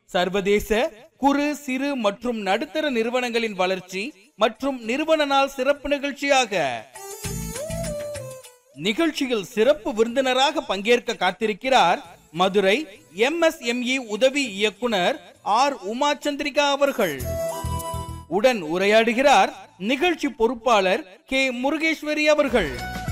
சர்வதேச குறு சிறு மற்றும் நடுத்தர நிறுவனங்களின் வளர்ச்சி மற்றும் நிறுவன நாள் சிறப்பு நிகழ்ச்சியாக நிகழ்ச்சியில் சிறப்பு விருந்தினராக பங்கேற்க காத்திருக்கிறார் மதுரை எம்எஸ்எம்இ உதவி இயக்குனர் ஆர் உமா சந்திரிகா அவர்கள் உடன் உரையாடுகிறார் நிகழ்ச்சி பொறுப்பாளர் கே முருகேஸ்வரி அவர்கள்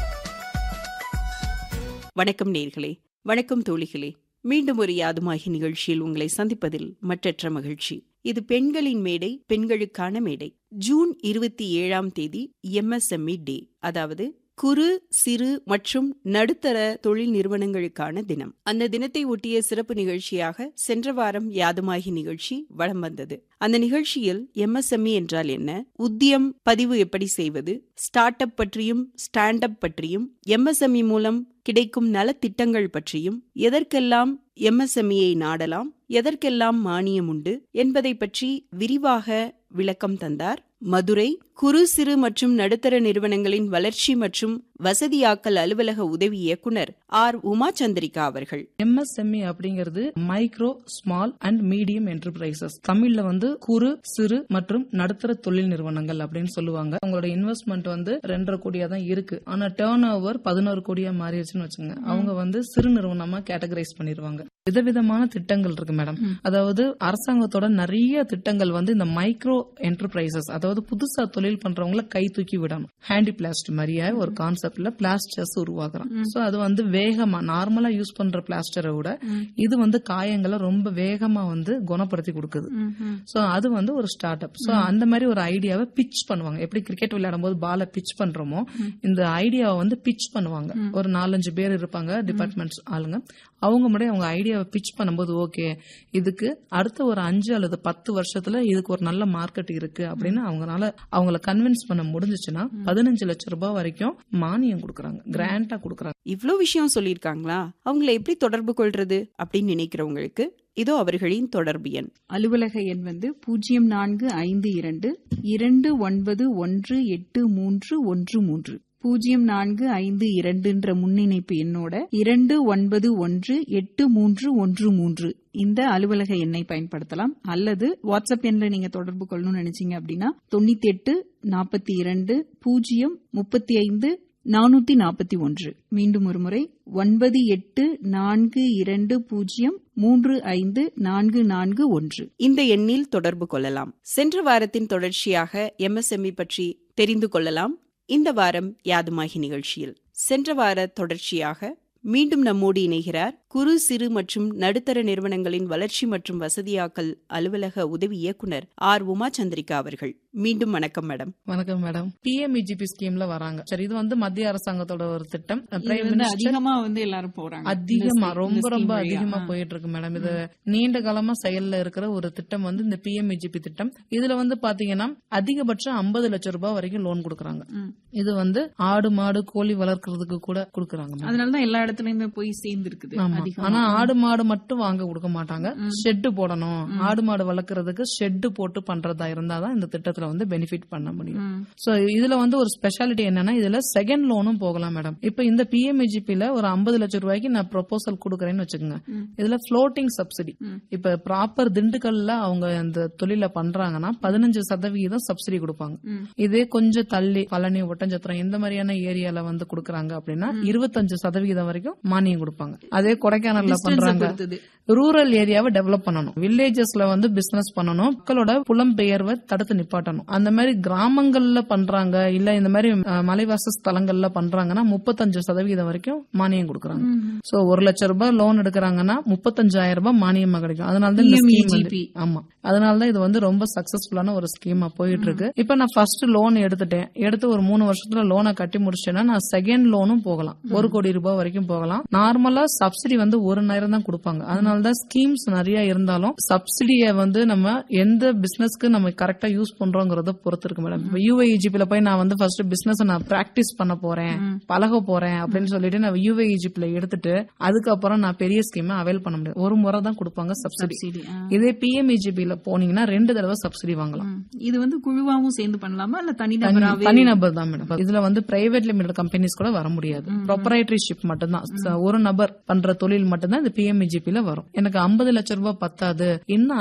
வணக்கம் நேர்களே வணக்கம் தோழிகளே மீண்டும் ஒரு யாதுமாகி நிகழ்ச்சியில் உங்களை சந்திப்பதில் மற்றற்ற மகிழ்ச்சி இது பெண்களின் மேடை பெண்களுக்கான மேடை ஜூன் இருபத்தி ஏழாம் தேதி எம்எஸ்எம்இ டே அதாவது குறு சிறு மற்றும் நடுத்தர தொழில் நிறுவனங்களுக்கான தினம் அந்த தினத்தை ஒட்டிய சிறப்பு நிகழ்ச்சியாக சென்ற வாரம் யாதுமாகி நிகழ்ச்சி வலம் வந்தது அந்த நிகழ்ச்சியில் எம்எஸ்எம்இ என்றால் என்ன உத்தியம் பதிவு எப்படி செய்வது ஸ்டார்ட் அப் பற்றியும் ஸ்டாண்ட் அப் பற்றியும் எம்எஸ்எம்இ மூலம் கிடைக்கும் நலத்திட்டங்கள் பற்றியும் எதற்கெல்லாம் எம்எஸ்எம்இயை நாடலாம் எதற்கெல்லாம் மானியம் உண்டு என்பதை பற்றி விரிவாக விளக்கம் தந்தார் மதுரை குறு சிறு மற்றும் நடுத்தர நிறுவனங்களின் வளர்ச்சி மற்றும் வசதியாக்கல் அலுவலக உதவி இயக்குனர் ஆர் உமா சந்திரிகா அவர்கள் எம்எஸ்எம்இ அப்படிங்கிறது micro small and medium enterprises தமிழ்ல வந்து குறு சிறு மற்றும் நடுத்தர தொழில் நிறுவனங்கள் அப்படின்னு சொல்லுவாங்க அவங்களோட இன்வெஸ்ட்மெண்ட் வந்து ரெண்டரை கோடியா தான் இருக்கு ஆனா டேர்ன் ஓவர் பதினோரு கோடியா மாறிடுச்சுன்னு வச்சுங்க அவங்க வந்து சிறு நிறுவனமா கேட்டகரைஸ் பண்ணிருவாங்க விதவிதமான திட்டங்கள் இருக்கு மேடம் அதாவது அரசாங்கத்தோட நிறைய திட்டங்கள் வந்து இந்த மைக்ரோ என்டர்பிரைசஸ் அதாவது புதுசா தொழில் பண்றவங்கள கை தூக்கி விடணும் ஹேண்டி பிளாஸ்ட் மாதிரியே ஒரு கான்செப்ட்ல பிளாஸ்டர்ஸ் உருவாக்குறோம் சோ அது வந்து வேகமா நார்மலா யூஸ் பண்ற பிளாஸ்டரை விட இது வந்து காயங்களை ரொம்ப வேகமா வந்து குணப்படுத்தி கொடுக்குது சோ அது வந்து ஒரு ஸ்டார்ட் அப் சோ அந்த மாதிரி ஒரு ஐடியாவை பிச் பண்ணுவாங்க எப்படி கிரிக்கெட் விளையாடும் போது பால பிச் பண்றோமோ இந்த ஐடியாவை வந்து பிச் பண்ணுவாங்க ஒரு நாலஞ்சு பேர் இருப்பாங்க டிபார்ட்மெண்ட்ஸ் ஆளுங்க அவங்க முன்னாடி அவங்க ஐடியாவை பிச் பண்ணும்போது ஓகே இதுக்கு அடுத்த ஒரு அஞ்சு அல்லது பத்து வருஷத்துல இதுக்கு ஒரு நல்ல மார்க்கெட் இருக்கு அப்படின்னு அவங்களால அவங்கள கன்வின்ஸ் பண்ண முடிஞ்சுச்சுன்னா பதினஞ்சு லட்சம் ரூபாய் வரைக்கும் மானியம் கொடுக்கறாங்க கிராண்டா கொடுக்கறாங்க இவ்ளோ விஷயம் சொல்லியிருக்காங்களா அவங்கள எப்படி தொடர்பு கொள்றது அப்படின்னு நினைக்கிறவங்களுக்கு இதோ அவர்களின் தொடர்பு எண் அலுவலக எண் வந்து பூஜ்ஜியம் நான்கு ஐந்து இரண்டு இரண்டு ஒன்பது ஒன்று எட்டு மூன்று ஒன்று மூன்று பூஜ்ஜியம் நான்கு ஐந்து இரண்டுன்ற முன்னிணைப்பு எண்ணோட இரண்டு ஒன்பது ஒன்று எட்டு மூன்று ஒன்று மூன்று இந்த அலுவலக எண்ணை பயன்படுத்தலாம் அல்லது வாட்ஸ்அப் எண்ல நீங்க தொடர்பு கொள்ளணும்னு நினைச்சீங்க அப்படின்னா தொண்ணூத்தி எட்டு நாற்பத்தி இரண்டு பூஜ்ஜியம் முப்பத்தி ஐந்து நானூத்தி நாற்பத்தி ஒன்று மீண்டும் ஒரு முறை ஒன்பது எட்டு நான்கு இரண்டு பூஜ்ஜியம் மூன்று ஐந்து நான்கு நான்கு ஒன்று இந்த எண்ணில் தொடர்பு கொள்ளலாம் சென்ற வாரத்தின் தொடர்ச்சியாக எம்எஸ்எம்இ பற்றி தெரிந்து கொள்ளலாம் இந்த வாரம் யாதுமாகி நிகழ்ச்சியில் சென்ற வார தொடர்ச்சியாக மீண்டும் நம்மோடு இணைகிறார் குறு சிறு மற்றும் நடுத்தர நிறுவனங்களின் வளர்ச்சி மற்றும் வசதியாக்கல் அலுவலக உதவி இயக்குனர் ஆர் உமா சந்திரிகா அவர்கள் மீண்டும் வணக்கம் மேடம் வணக்கம் மேடம் பிஎம்இஜிபி ஸ்கீம்ல வராங்க சரி இது வந்து மத்திய அரசாங்கத்தோட ஒரு திட்டம் இது Prime வந்து Minister- அதிகமா வந்து எல்லாரும் போறாங்க அதிகமா இந்த ரொம்ப scheme ரொம்ப வழியா. அதிகமா ஆ. போயிட்டு இருக்கு மேடம் இது நீண்ட காலமா செயல்ல இருக்கிற ஒரு திட்டம் வந்து இந்த பிஎம்இஜிபி திட்டம் இதுல வந்து பாத்தீங்கன்னா அதிகபட்சம் ஐம்பது லட்சம் ரூபாய் வரைக்கும் லோன் கொடுக்கறாங்க ம். இது வந்து ஆடு மாடு கோழி வளர்க்கறதுக்கு கூட கொடுக்கறாங்க madam. அதனாலதான் எல்லா இடத்துலயுமே போய் சேர்ந்து இருக்குது ஆமா. ஆனா ஆடு மாடு மட்டும் வாங்க கொடுக்க மாட்டாங்க ஷெட் போடணும் ஆடு மாடு வளர்க்கறதுக்கு ஷெட் போட்டு பண்றதா இருந்தாதான் இந்த திட்டத்துல வந்து பெனிஃபிட் பண்ண முடியும் சோ இதுல வந்து ஒரு ஸ்பெஷாலிட்டி என்னன்னா இதுல செகண்ட் லோனும் போகலாம் மேடம் இப்ப இந்த பிஎம்இஜிபில ஒரு ஐம்பது லட்சம் ரூபாய்க்கு நான் ப்ரொபோசல் கொடுக்கறேன்னு வச்சுக்கோங்க இதுல ஃப்ளோட்டிங் சப்சிடி இப்ப ப்ராப்பர் திண்டுக்கல்ல அவங்க அந்த தொழில பண்றாங்கன்னா பதினஞ்சு சதவீதம் சப்சிடி கொடுப்பாங்க இதே கொஞ்சம் தள்ளி பழனி ஒட்டஞ்சத்திரம் இந்த மாதிரியான ஏரியால வந்து கொடுக்கறாங்க அப்படின்னா இருபத்தஞ்சு சதவீதம் வரைக்கும் மானியம் கொடுப்பாங்க அதே கொடைக்கானல்ல Distance-அ பண்றாங்க பொறுத்தது. ரூரல் ஏரியாவை டெவலப் பண்ணணும் வில்லேஜஸ்ல வந்து பிசினஸ் பண்ணணும் மக்களோட புலம்பெயர்வை தடுத்து நிப்பாட்டணும் அந்த மாதிரி கிராமங்கள்ல பண்றாங்க இல்ல இந்த மாதிரி அஹ், மலைவாச ஸ்தலங்கள்ல பண்றாங்கன்னா முப்பத்தஞ்சு சதவீதம் வரைக்கும் மானியம் கொடுக்கறாங்க சோ ஒரு லட்சம் ரூபாய் லோன் எடுக்கறாங்கன்னா முப்பத்தஞ்சாயிரம் ரூபாய் மானியமா கிடைக்கும் அதனாலதான் இந்த scheme வந்து- PMEGP. ஆமா அதனாலதான் இது வந்து ரொம்ப சக்சஸ்ஃபுல்லான ஒரு ஸ்கீமா போயிட்டு இருக்கு இப்ப நான் ஃபர்ஸ்ட் லோன் எடுத்துட்டேன் எடுத்து ஒரு மூணு வருஷத்துல லோனை கட்டி முடிச்சிட்டேன்னா நான் செகண்ட் லோனும் போகலாம் ஒரு கோடி ரூபாய் வரைக்கும் போகலாம் நார்மலா சப்சிடி வந்து ஒரு நேரம் தான் கொடுப்பாங்க அதனாலதான் ஸ்கீம்ஸ் நிறைய இருந்தாலும் சப்சிடியை வந்து நம்ம எந்த பிசினஸ்க்கு நம்ம கரெக்டா யூஸ் பண்றோங்கிறத பொறுத்து இருக்கு மேடம் இப்ப யூஏஇஜிபில போய் நான் வந்து ஃபர்ஸ்ட் பிசினஸ் நான் பிராக்டிஸ் பண்ண போறேன் பழக போறேன் அப்படின்னு சொல்லிட்டு நான் யூஏஇஜிபில எடுத்துட்டு அதுக்கப்புறம் நான் பெரிய ஸ்கீம் அவைல் பண்ண முடியாது ஒரு முறை தான் கொடுப்பாங்க சப்சிடி சரி, ஆ. இதே பிஎம்இஜிபில போனீங்கன்னா ரெண்டு தடவை சப்சிடி வாங்கலாம் ம். இது வந்து குழுவாவும் சேர்ந்து பண்ணலாமா இல்ல தனிநபராவே தனிநபர் தான் மேடம் இதுல வந்து பிரைவேட் லிமிடெட் கம்பெனிஸ் கூட வர முடியாது ப்ரொப்பரைட்டரிஷிப் மட்டும்தான் ச- ஒரு நபர் பண்ற தொழில் மட்டும்தான் இந்த பிஎம்இஜிபில வரும் எனக்கு ஐம்பது லட்சம் ரூபாய் பத்தாது இன்னும்